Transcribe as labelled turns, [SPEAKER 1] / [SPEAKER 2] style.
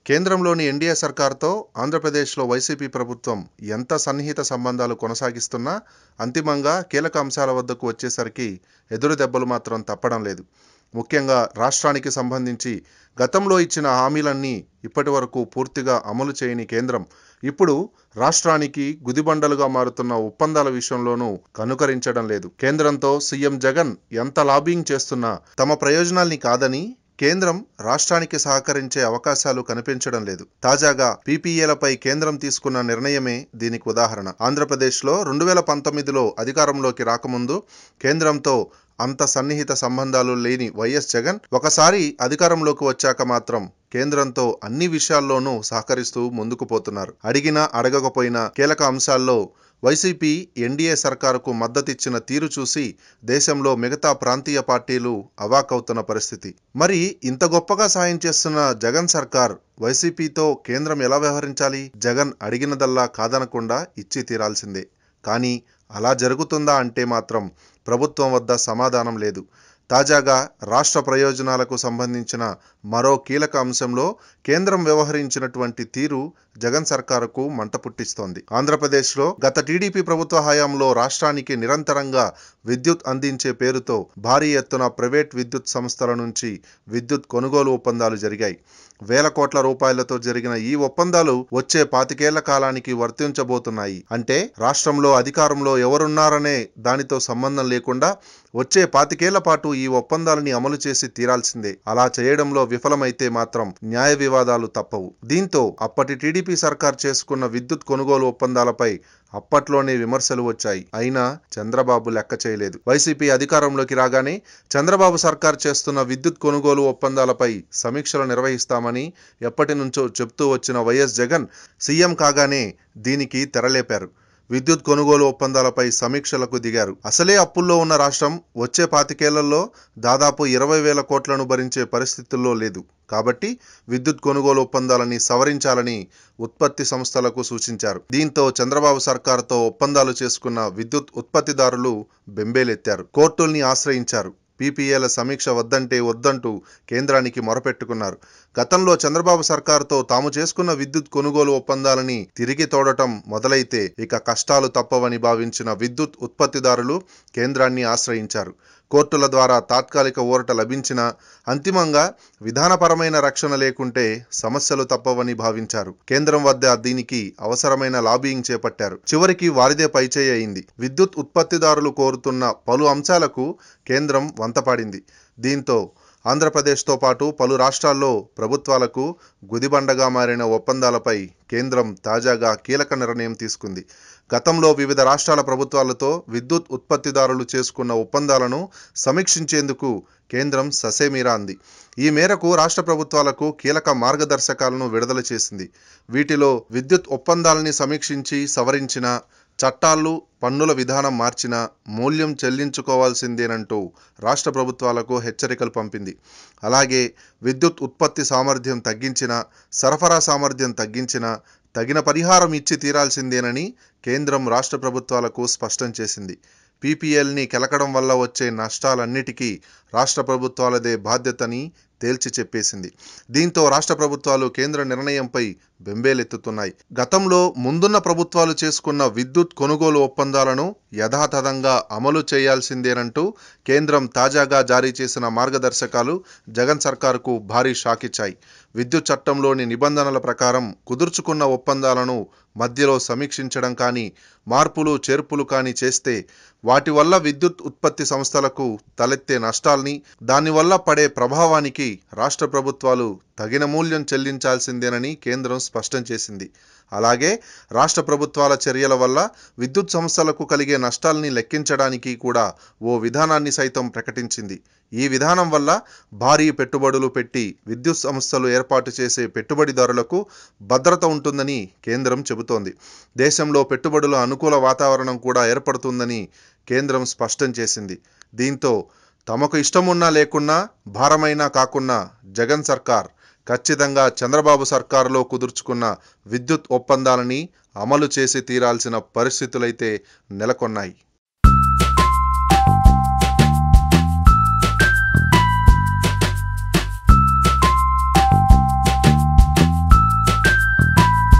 [SPEAKER 1] కేంద్రంలోని ఎన్డీఏ సర్కార్తో ఆంధ్రప్రదేశ్లో వైసీపీ ప్రభుత్వం ఎంత సన్నిహిత సంబంధాలు కొనసాగిస్తున్నా అంతిమంగా కీలక అంశాల వద్దకు వచ్చేసరికి ఎదురు దెబ్బలు మాత్రం తప్పడం లేదు ముఖ్యంగా రాష్ట్రానికి సంబంధించి గతంలో ఇచ్చిన హామీలన్నీ ఇప్పటి వరకు పూర్తిగా అమలు చేయని కేంద్రం ఇప్పుడు రాష్ట్రానికి గుదిబండలుగా మారుతున్న ఒప్పందాల విషయంలోనూ కనుకరించడం లేదు కేంద్రంతో సీఎం జగన్ ఎంత లాబింగ్ చేస్తున్నా తమ ప్రయోజనాల్ని కాదని కేంద్రం రాష్ట్రానికి సహకరించే అవకాశాలు కనిపించడం లేదు తాజాగా పీపీఏలపై కేంద్రం తీసుకున్న నిర్ణయమే దీనికి ఉదాహరణ ఆంధ్రప్రదేశ్లో రెండు వేల పంతొమ్మిదిలో అధికారంలోకి రాకముందు కేంద్రంతో అంత సన్నిహిత సంబంధాలు లేని వైఎస్ జగన్ ఒకసారి అధికారంలోకి వచ్చాక మాత్రం కేంద్రంతో అన్ని విషయాల్లోనూ సహకరిస్తూ ముందుకు పోతున్నారు అడిగినా అడగకపోయినా కీలక అంశాల్లో వైసీపీ ఎన్డీఏ సర్కారుకు మద్దతిచ్చిన తీరు చూసి దేశంలో మిగతా ప్రాంతీయ పార్టీలు అవాకవుతున్న పరిస్థితి మరి ఇంత గొప్పగా సాయం చేస్తున్న జగన్ సర్కార్ వైసీపీతో కేంద్రం ఎలా వ్యవహరించాలి జగన్ అడిగినదల్లా కాదనకుండా ఇచ్చి తీరాల్సిందే కానీ అలా జరుగుతుందా అంటే మాత్రం ప్రభుత్వం వద్ద సమాధానం లేదు తాజాగా రాష్ట్ర ప్రయోజనాలకు సంబంధించిన మరో కీలక అంశంలో కేంద్రం వ్యవహరించినటువంటి తీరు జగన్ సర్కారుకు మంట పుట్టిస్తోంది ఆంధ్రప్రదేశ్లో గత టీడీపీ ప్రభుత్వ హయాంలో రాష్ట్రానికి నిరంతరంగా విద్యుత్ అందించే పేరుతో భారీ ఎత్తున ప్రైవేట్ విద్యుత్ సంస్థల నుంచి విద్యుత్ కొనుగోలు ఒప్పందాలు జరిగాయి వేల కోట్ల రూపాయలతో జరిగిన ఈ ఒప్పందాలు వచ్చే పాతికేళ్ల కాలానికి వర్తించబోతున్నాయి అంటే రాష్ట్రంలో అధికారంలో ఎవరున్నారనే దానితో సంబంధం లేకుండా వచ్చే పాతికేళ్ల పాటు ఈ ఒప్పందాలని అమలు చేసి తీరాల్సిందే అలా చేయడంలో విఫలమైతే మాత్రం న్యాయ వివాదాలు తప్పవు దీంతో అప్పటి టీడీపీ సర్కార్ చేసుకున్న విద్యుత్ కొనుగోలు ఒప్పందాలపై అప్పట్లోనే విమర్శలు వచ్చాయి అయినా చంద్రబాబు లెక్క చేయలేదు వైసీపీ అధికారంలోకి రాగానే చంద్రబాబు సర్కార్ చేస్తున్న విద్యుత్ కొనుగోలు ఒప్పందాలపై సమీక్షలు నిర్వహిస్తామని ఎప్పటి నుంచో చెప్తూ వచ్చిన వైఎస్ జగన్ సీఎం కాగానే దీనికి తెరలేపారు విద్యుత్ కొనుగోలు ఒప్పందాలపై సమీక్షలకు దిగారు అసలే అప్పుల్లో ఉన్న రాష్ట్రం వచ్చే పాతికేళ్లలో దాదాపు ఇరవై వేల కోట్లను భరించే పరిస్థితుల్లో లేదు కాబట్టి విద్యుత్ కొనుగోలు ఒప్పందాలని సవరించాలని ఉత్పత్తి సంస్థలకు సూచించారు దీంతో చంద్రబాబు సర్కారుతో ఒప్పందాలు చేసుకున్న విద్యుత్ ఉత్పత్తిదారులు బెంబేలెత్తారు కోర్టుల్ని ఆశ్రయించారు పీపీఏల సమీక్ష వద్దంటే వద్దంటూ కేంద్రానికి మొరపెట్టుకున్నారు గతంలో చంద్రబాబు సర్కారుతో తాము చేసుకున్న విద్యుత్ కొనుగోలు ఒప్పందాలని తిరిగి తోడటం మొదలైతే ఇక కష్టాలు తప్పవని భావించిన విద్యుత్ ఉత్పత్తిదారులు కేంద్రాన్ని ఆశ్రయించారు కోర్టుల ద్వారా తాత్కాలిక ఊరట లభించినా అంతిమంగా విధానపరమైన రక్షణ లేకుంటే సమస్యలు తప్పవని భావించారు కేంద్రం వద్ద దీనికి అవసరమైన లాబియింగ్ చేపట్టారు చివరికి వారిదే పైచేయి అయింది విద్యుత్ ఉత్పత్తిదారులు కోరుతున్న పలు అంశాలకు కేంద్రం వంతపాడింది దీంతో ఆంధ్రప్రదేశ్తో పాటు పలు రాష్ట్రాల్లో ప్రభుత్వాలకు గుదిబండగా మారిన ఒప్పందాలపై కేంద్రం తాజాగా కీలక నిర్ణయం తీసుకుంది గతంలో వివిధ రాష్ట్రాల ప్రభుత్వాలతో విద్యుత్ ఉత్పత్తిదారులు చేసుకున్న ఒప్పందాలను సమీక్షించేందుకు కేంద్రం ససేమీరా అంది ఈ మేరకు రాష్ట్ర ప్రభుత్వాలకు కీలక మార్గదర్శకాలను విడుదల చేసింది వీటిలో విద్యుత్ ఒప్పందాలని సమీక్షించి సవరించిన చట్టాలు పన్నుల విధానం మార్చిన మూల్యం చెల్లించుకోవాల్సిందేనంటూ రాష్ట్ర ప్రభుత్వాలకు హెచ్చరికలు పంపింది అలాగే విద్యుత్ ఉత్పత్తి సామర్థ్యం తగ్గించిన సరఫరా సామర్థ్యం తగ్గించిన తగిన పరిహారం ఇచ్చి తీరాల్సిందేనని కేంద్రం రాష్ట్ర ప్రభుత్వాలకు స్పష్టం చేసింది పీపీఎల్ని కెలకడం వల్ల వచ్చే నష్టాలన్నిటికీ రాష్ట్ర ప్రభుత్వాలదే బాధ్యతని తేల్చి చెప్పేసింది దీంతో రాష్ట్ర ప్రభుత్వాలు కేంద్ర నిర్ణయంపై బెంబేలెత్తుతున్నాయి గతంలో ముందున్న ప్రభుత్వాలు చేసుకున్న విద్యుత్ కొనుగోలు ఒప్పందాలను యథాతథంగా అమలు చేయాల్సిందేనంటూ కేంద్రం తాజాగా జారీ చేసిన మార్గదర్శకాలు జగన్ సర్కారుకు భారీ షాక్ ఇచ్చాయి విద్యుత్ చట్టంలోని నిబంధనల ప్రకారం కుదుర్చుకున్న ఒప్పందాలను మధ్యలో సమీక్షించడం కానీ మార్పులు చేర్పులు కానీ చేస్తే వాటి వల్ల విద్యుత్ ఉత్పత్తి సంస్థలకు తలెత్తే నష్టాల్ని దానివల్ల పడే ప్రభావానికి రాష్ట్ర ప్రభుత్వాలు తగిన మూల్యం చెల్లించాల్సిందేనని కేంద్రం స్పష్టం చేసింది అలాగే రాష్ట్ర ప్రభుత్వాల చర్యల వల్ల విద్యుత్ సంస్థలకు కలిగే నష్టాల్ని లెక్కించడానికి కూడా ఓ విధానాన్ని సైతం ప్రకటించింది ఈ విధానం వల్ల భారీ పెట్టుబడులు పెట్టి విద్యుత్ సంస్థలు ఏర్పాటు చేసే పెట్టుబడిదారులకు భద్రత ఉంటుందని కేంద్రం చెబుతోంది దేశంలో పెట్టుబడుల అనుకూల వాతావరణం కూడా ఏర్పడుతుందని కేంద్రం స్పష్టం చేసింది దీంతో తమకు ఇష్టమున్నా లేకున్నా భారమైనా కాకున్నా జగన్ సర్కార్ ఖచ్చితంగా చంద్రబాబు సర్కారులో కుదుర్చుకున్న విద్యుత్ ఒప్పందాలని అమలు చేసి తీరాల్సిన పరిస్థితులైతే నెలకొన్నాయి